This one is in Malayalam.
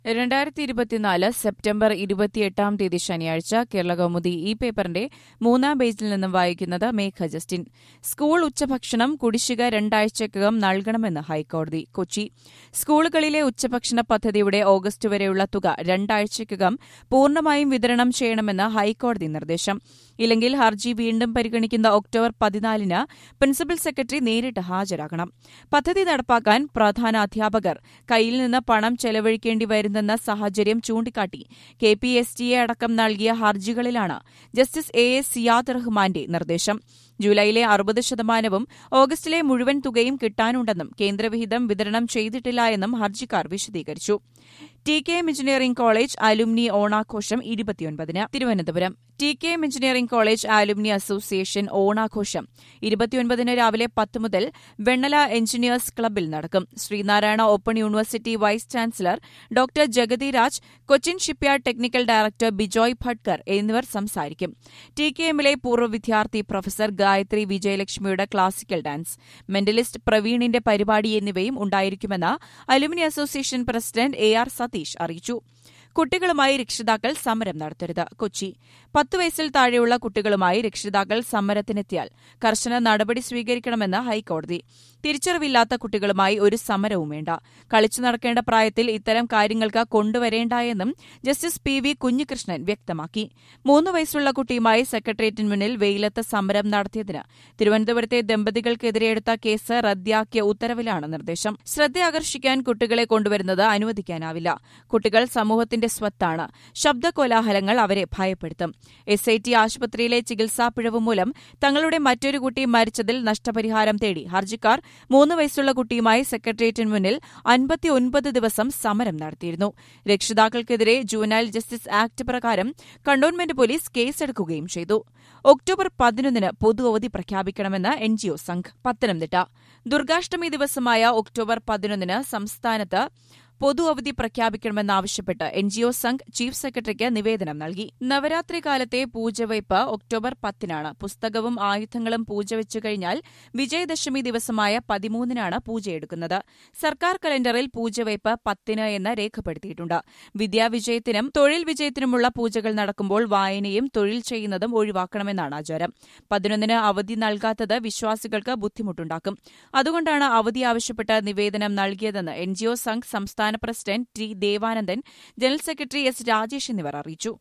രണ്ടായിരത്തി ഇരുപത്തിനാല് സെപ്റ്റംബർ ഇരുപത്തിയെട്ടാം തീയതി ശനിയാഴ്ച കേരള കൗമുദി ഈ പേപ്പറിന്റെ മൂന്നാം പേജിൽ നിന്നും വായിക്കുന്നത് മേഘ ജസ്റ്റിൻ സ്കൂൾ ഉച്ചഭക്ഷണം കുടിശ്ശിക രണ്ടാഴ്ചക്കകം നൽകണമെന്ന് ഹൈക്കോടതി കൊച്ചി സ്കൂളുകളിലെ ഉച്ചഭക്ഷണ പദ്ധതിയുടെ ഓഗസ്റ്റ് വരെയുള്ള തുക രണ്ടാഴ്ചക്കകം പൂർണ്ണമായും വിതരണം ചെയ്യണമെന്ന് ഹൈക്കോടതി നിർദ്ദേശം ഇല്ലെങ്കിൽ ഹർജി വീണ്ടും പരിഗണിക്കുന്ന ഒക്ടോബർ പതിനാലിന് പ്രിൻസിപ്പൽ സെക്രട്ടറി നേരിട്ട് ഹാജരാകണം പദ്ധതി നടപ്പാക്കാൻ പ്രധാന അധ്യാപകർ കയ്യിൽ നിന്ന് പണം ചെലവഴിക്കേണ്ടി വരുന്നെന്ന സാഹചര്യം ചൂണ്ടിക്കാട്ടി കെ പി എസ് ടിയെ അടക്കം നൽകിയ ഹർജികളിലാണ് ജസ്റ്റിസ് എ എസ് സിയാദ് റഹ്മാന്റെ നിർദ്ദേശം ജൂലൈയിലെ അറുപത് ശതമാനവും ഓഗസ്റ്റിലെ മുഴുവൻ തുകയും കിട്ടാനുണ്ടെന്നും കേന്ദ്രവിഹിതം വിതരണം ചെയ്തിട്ടില്ല എന്നും ഹർജിക്കാർ വിശദീകരിച്ചു T K M engineering college alumni ഓണാഘോഷം ഇരുപത്തിയൊൻപതിന് Thiruvananthapuram T K M engineering college alumni association ഓണാഘോഷം ഇരുപത്തിയൊൻപതിന് രാവിലെ പത്ത് മുതൽ വെണ്ണല എഞ്ചിനീയേഴ്സ് ക്ലബിൽ നടക്കും Sreenarayana open university vice chancellor doctor Jagathy Raj Cochin shipyard technical director Bijoy ഭട്കർ എന്നിവർ സംസാരിക്കും ടി കെ എമ്മിലെ പൂർവ്വ വിദ്യാർത്ഥി professor Gayathri വിജയലക്ഷ്മിയുടെ classical dance mentalist പ്രവീണിന്റെ പരിപാടി എന്നിവയും ഉണ്ടായിരിക്കുമെന്ന് alumni association president A R Satheesh അറിയിച്ചു കുട്ടികളുമായി രക്ഷിതാക്കൾ സമരം നടത്തരുത് കൊച്ചി പത്ത് വയസ്സിൽ താഴെയുള്ള കുട്ടികളുമായി രക്ഷിതാക്കൾ സമരത്തിനെത്തിയാൽ കർശന നടപടി സ്വീകരിക്കണമെന്ന് ഹൈക്കോടതി തിരിച്ചറിവില്ലാത്ത കുട്ടികളുമായി ഒരു സമരവും വേണ്ട കളിച്ചു നടക്കേണ്ട പ്രായത്തിൽ ഇത്തരം കാര്യങ്ങൾക്ക് കൊണ്ടുവരേണ്ട എന്നും ജസ്റ്റിസ് പി വി കുഞ്ഞികൃഷ്ണൻ വ്യക്തമാക്കി മൂന്ന് വയസ്സുള്ള കുട്ടിയുമായി സെക്രട്ടേറിയറ്റിന് മുന്നിൽ വെയിലത്ത് സമരം നടത്തിയതിന് തിരുവനന്തപുരത്തെ ദമ്പതികൾക്കെതിരെ എടുത്ത കേസ് റദ്ദാക്കിയ ഉത്തരവിലാണ് നിർദ്ദേശം ശ്രദ്ധയാകർഷിക്കാൻ കുട്ടികളെ കൊണ്ടുവരുന്നത് അനുവദിക്കാനാവില്ല കുട്ടികൾ സമൂഹത്തിന്റെ സ്വത്താണ് ശബ്ദകോലാഹലങ്ങൾ അവരെ ഭയപ്പെടുത്തും എസ് ഐ ടി ആശുപത്രിയിലെ ചികിത്സാ പിഴവ് മൂലം തങ്ങളുടെ മറ്റൊരു കുട്ടി മരിച്ചതിൽ നഷ്ടപരിഹാരം തേടി ഹർജിക്കാർ മൂന്ന് വയസ്സുള്ള കുട്ടിയുമായി സെക്രട്ടേറിയറ്റിന് മുന്നിൽ അൻപത്തിയൊൻപത് ദിവസം സമരം നടത്തിയിരുന്നു രക്ഷിതാക്കൾക്കെതിരെ ജൂനൈൽ ജസ്റ്റിസ് ആക്ട് പ്രകാരം കണ്ടോൺമെന്റ് പോലീസ് കേസെടുക്കുകയും ചെയ്തു ഒക്ടോബർ പതിനൊന്നിന് പൊതു അവധി പ്രഖ്യാപിക്കണമെന്ന് എൻജിഒ സംഘ് പത്തനംതിട്ട ദുർഗാഷ്ടമി ദിവസമായ ഒക്ടോബർ പതിനൊന്നിന് സംസ്ഥാനത്ത് പൊതു അവധി പ്രഖ്യാപിക്കണമെന്നാവശ്യപ്പെട്ട് എൻജിഒ സംഘ് ചീഫ് സെക്രട്ടറിക്ക് നിവേദനം നൽകി നവരാത്രി കാലത്തെ പൂജവയ്പ് ഒക്ടോബർ പത്തിനാണ് പുസ്തകവും ആയുധങ്ങളും പൂജവെച്ചു കഴിഞ്ഞാൽ വിജയദശമി ദിവസമായ പതിമൂന്നിനാണ് പൂജയെടുക്കുന്നത് സർക്കാർ കലണ്ടറിൽ പൂജവയ്പ് പത്തിന് എന്ന് രേഖപ്പെടുത്തിയിട്ടുണ്ട് വിദ്യാവിജയത്തിനും തൊഴിൽ വിജയത്തിനുമുള്ള പൂജകൾ നടക്കുമ്പോൾ വായനയും തൊഴിൽ ചെയ്യുന്നതും ഒഴിവാക്കണമെന്നാണ് ആചാരം പതിനൊന്നിന് അവധി നൽകാത്തത് വിശ്വാസികൾക്ക് ബുദ്ധിമുട്ടുണ്ടാക്കും അതുകൊണ്ടാണ് അവധി ആവശ്യപ്പെട്ട് നിവേദനം നൽകിയതെന്ന് എൻജിഒ സംഘ് സംസ്ഥാന president T Devanandan general secretary S Rajesh എന്നിവർ അറിയിച്ചു